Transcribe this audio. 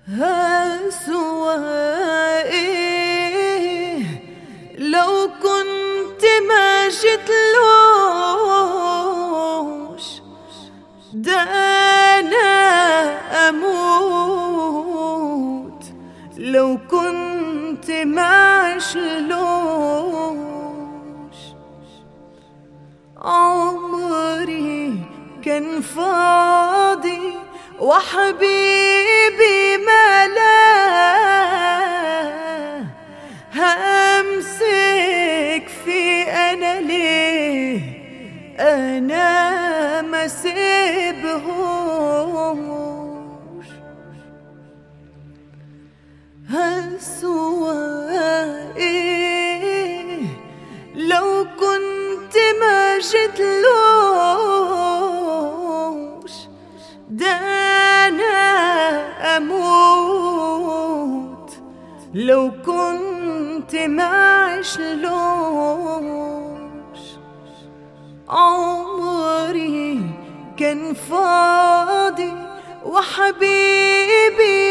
هالسواقي لو كنت ما جتلوش ده أنا أموت لو كنت ما عشلوش عمري كان فاضي وحبيبي ما لا همسك في انا ليه انا ما سيبهوش هالسواقي لو كنت ما جتلوش ده انا اموت لو كنت ما عشلوش عمري كان فاضي وحبيبي